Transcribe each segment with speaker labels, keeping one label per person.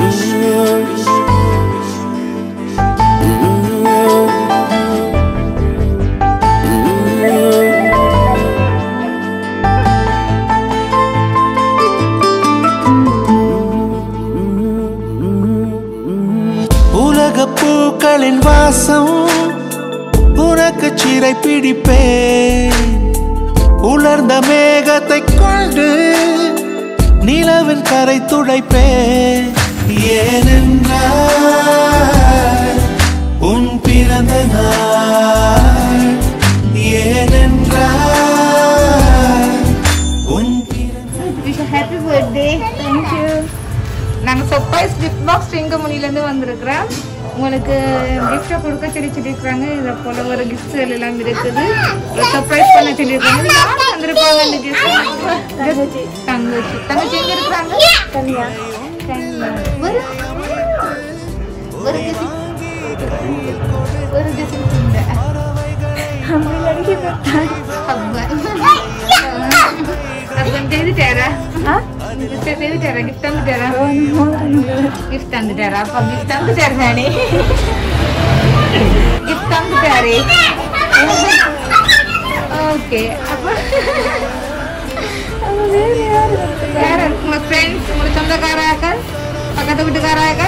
Speaker 1: உலக பூக்களின் வாசம் உனக்கு சிறை பிடிப்பேன் உலர்ந்த மேகத்தை கொண்டு நிலவின் கரை துடைப்பேன் ஏனென்றால் உன் பிறந்த நாள் ஏனென்றால் உன் பிறந்த
Speaker 2: wish happy birthday thank you நாங்கள் சர்ப்ரைஸ் கிஃப்ட் பாக்ஸ் சிங்கமுனிலேருந்து வந்திருக்கிறோம் உங்களுக்கு கிஃப்ட்டை கொடுக்க சொல்லி சொல்லியிருக்காங்க இதை போல ஒரு கிஃப்ட்ஸ் எல்லாம் இருக்குது சர்ப்ரைஸ் பண்ண சொல்லியிருக்காங்க யார் வந்திருப்பாங்க அந்த கிஃப்ட் தங்கச்சி தங்கச்சி தங்கச்சி எங்க இருக்கிறாங்க
Speaker 3: கன்யா
Speaker 2: ஒரு ஒரு கிஃப்ட் ஒரு கிஃப்ட் இந்த
Speaker 3: அப்படி நடிக்க மாட்டான்
Speaker 2: ஹஸ்பண்ட் செய்துட்டாரா
Speaker 3: ஆ
Speaker 2: கிஃப்ட் செய்துட்டாரா கிஃப்ட் தந்துட்டாரா గిఫ్ట్ అందుతారా అప్ప గిఫ్ట్ అందుతారు కానీ గిఫ్ట్ అందుతారు ஓகே அப்போ யார் உங்க ஃப்ரெண்ட்ஸ் உங்க சொந்தக்காராக்க பக்கத்து வீட்டுக்காராக்க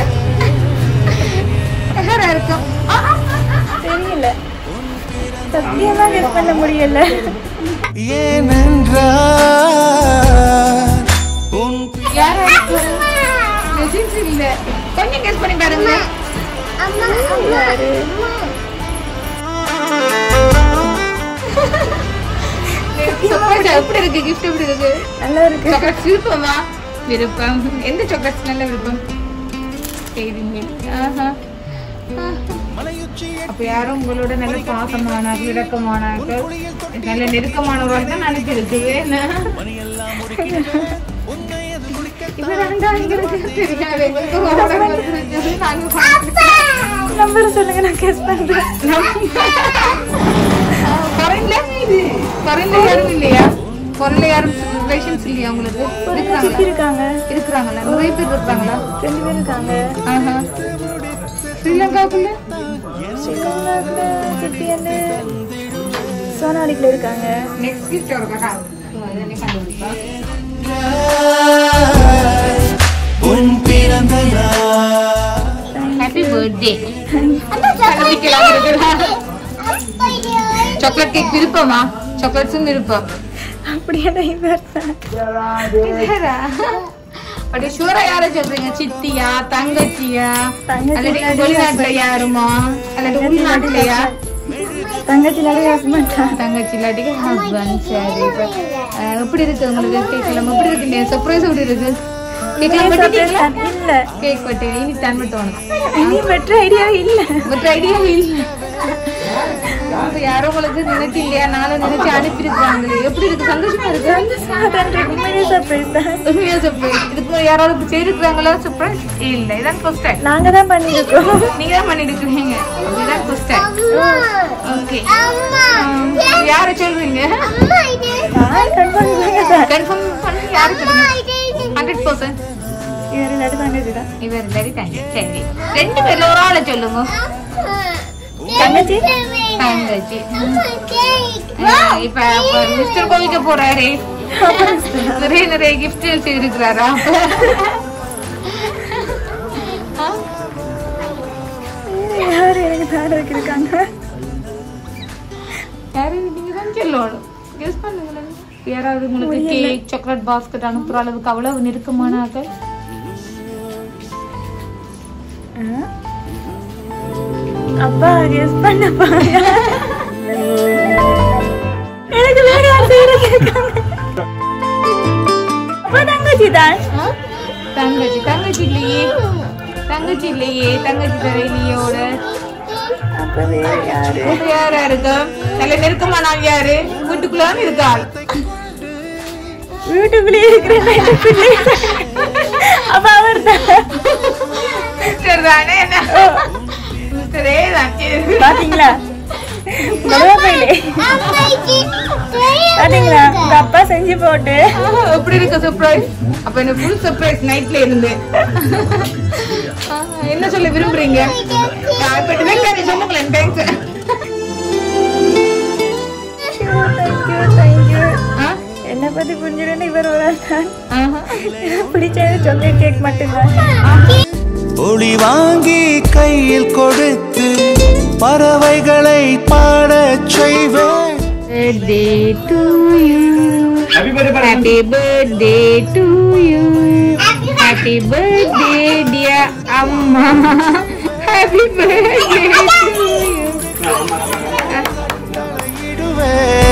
Speaker 2: யாரா இருக்கும் ஆ, ஆ, ஆ, ஆ.
Speaker 3: தெரியல சத்தியமா கெஸ் பண்ண முடியல
Speaker 1: ஏனென்றால் உன்
Speaker 2: யாரா இருக்கும் Cousins இல்ல கொஞ்சம் கெஸ் பண்ணி பாருங்க
Speaker 3: யாரு
Speaker 2: Surprise ஆ எப்படி இருக்கு கிஃப்ட் எப்படி இருக்கு
Speaker 3: நல்லா இருக்கு
Speaker 2: சாக்லேட்ஸ் விருப்பமா விருப்பம் எந்த சாக்லேட்ஸ் நல்ல விருப்பம் சரிங்க ஆஹா அப்ப யாரும் உங்களோட நல்ல பாசமான இறக்கமானார்கள் நல்ல நெருக்கமானவர்கள் தான் நினைச்சிருக்கு இப்ப ரெண்டாம் இங்க இருக்கு தெரியாது எங்களுக்கு ஓட வந்திருக்குது. நாங்க பார்த்துட்டு-
Speaker 3: நம்பர் சொல்லுங்க நான் கெஸ் பண்றேன்
Speaker 2: foreignல இது foreignல யாரும் இல்லையா foreignல யாரும் ரிலேஷன்ஸ் இல்லையா உங்களுக்கு
Speaker 3: சுத்தி
Speaker 2: இருக்கிறாங்களா
Speaker 3: இருக்காங்க
Speaker 2: இருக்கிறாங்களா நிறைய பேர் இருக்கிறாங்களா
Speaker 3: ரெண்டு பேர் இருக்காங்க
Speaker 2: ஆஹா ஸ்ரீலங்காவுக்குள்ள
Speaker 3: ஸ்ரீலங்காவுல சித்தி வந்து சோனாலிக்குள்ள இருக்காங்க
Speaker 2: நெக்ஸ்ட் கிஃப்ட் இருக்கா கண்டுபிடிப்பா
Speaker 1: உன் பிறந்த நாள்
Speaker 2: ஹாப்பி பர்த்டே சாக்லேட் கேக் விருப்பமா சாக்லேட்ஸும் விருப்பம்
Speaker 3: அப்படியே டைவர் தான்
Speaker 2: அப்படி ஷூரா யார சொல்றீங்க சித்தியா தங்கச்சியா
Speaker 3: தங்கச்சி
Speaker 2: அல்லது
Speaker 3: இல்லாட்டி
Speaker 2: வெளிநாட்டுல யாருமா அல்லது உள்நாட்டுலயா
Speaker 3: தங்கச்சி நிறைய ஹஸ்பண்ட்
Speaker 2: தங்கச்சி இல்லாட்டிக்கு ஹஸ்பண்ட் சரி இப்ப, அஹ், எப்படி இருக்கு உங்களுக்கு கேக் எல்லாம் எப்படி இருக்கு சர்ப்ரைஸ் எப்படி இருக்கு கேக் பட்டிட்டீங்களா
Speaker 3: இல்ல
Speaker 2: கேக் பட்டி இனி தன்மை தோணும்
Speaker 3: இனி பெற்ற ஐடியாவே இல்ல
Speaker 2: பட் ஐடியா இல்ல அப்ப யாரும் உங்களுக்கு நினைச்சு இல்லையா நானும் நினைச்சு அனுப்பியிருக்காங்களே எப்படி இருக்கு சந்தோஷமா இருக்கு
Speaker 3: சாதாரண உண்மையிலே சர்ப்ரைஸ் தான்
Speaker 2: உண்மையா சர்ப்ரைஸ் இதுக்கு முன்னாடி யாராவது செய்திருக்காங்களா சர்ப்ரைஸ் இல்ல இதான் ஃபர்ஸ்ட் டைம்
Speaker 3: நாங்க தான் பண்ணிருக்கோம்
Speaker 2: நீங்க தான் பண்ணிட்டு இருக்கீங்க இதுதான் ஃபர்ஸ்ட் டைம் ஓகே யாரை சொல்றீங்க
Speaker 3: கன்ஃபார்ம்
Speaker 2: கன்ஃபார்ம் பண்ணி யாரு சொல்றீங்க ஹண்ட்ரட் பர்சன்ட்
Speaker 3: இவர் இல்லாட்டி தங்கச்சி தான்
Speaker 2: இவர் இல்லாடி தங்கி சரி ரெண்டு பேர்ல ஒரு ஆளை சொல்லுங்க
Speaker 3: தங்கச்சி
Speaker 2: தங்கச்சி அஹ் இப்ப அப்ப மிஸ்டர் கோவிக்க போறாரு நிறைய நிறைய கிஃப்ட் செய்திருக்கிறாரா
Speaker 3: யாரு எனக்கு தார இருக்காங்க
Speaker 2: யாரு நீங்க தான் சொல்லணும் கெஸ் பண்ணுங்களேன் யாராவது உங்களுக்கு கேக் சாக்லேட் பாஸ்கெட் அனுப்புற அளவுக்கு அவ்வளவு நெருக்கமான ஆட்கள்
Speaker 3: அப்பா கெஸ் பண்ணப்பா எனக்கு வேற யார் செய்யறது இருக்காங்க அப்பா தங்கச்சி தான்
Speaker 2: தங்கச்சி தங்கச்சி இல்லையே தங்கச்சி இல்லையே தங்கச்சி தரையிலையோட
Speaker 3: அப்ப வேற யாரு
Speaker 2: யாரா இருக்கு நல்ல நெருக்கமான ஆள் யாரு வீட்டுக்குள்ளாம இருக்காள்
Speaker 3: வீட்டுக்குள்ளேயே இருக்கிற ரெண்டு பிள்ளை அப்ப அவர் தான்
Speaker 2: மிஸ்டர் தானே என்ன மிஸ்டரே தான் சரி.
Speaker 3: பாத்தீங்களா மருமப்பையிலே பாத்தீங்களா உங்க அப்பா செஞ்சு போட்டு
Speaker 2: ஆஹா, எப்படி இருக்கு சர்ப்ரைஸ் அப்ப அப்ப எனக்கு ஃபுல் சர்ப்ரைஸ் நைட்ல இருந்து ஆ, என்ன சொல்ல விரும்புறீங்க ஆ, இப்ப டிரெக்டா சொல்லுங்களேன் தேங்க்ஸ்
Speaker 3: தேங்க்யூ தேங்க்யூ
Speaker 2: ஆ
Speaker 3: என்னை பத்தி புரிஞ்சிருந்தா இவர் ஒரு ஆள் தான்
Speaker 2: ஆஹா.
Speaker 3: எனக்கு பிடிச்சது சாக்லேட் கேக் மட்டும்தான்
Speaker 1: ஒளி வாங்கி கையில் கொடுத்து பறவைகளை பாடச் செய்வேன்
Speaker 2: birthday to you. Happy birthday to you. Happy birthday, dear Amma. Happy birthday to you.
Speaker 1: இடுவேன்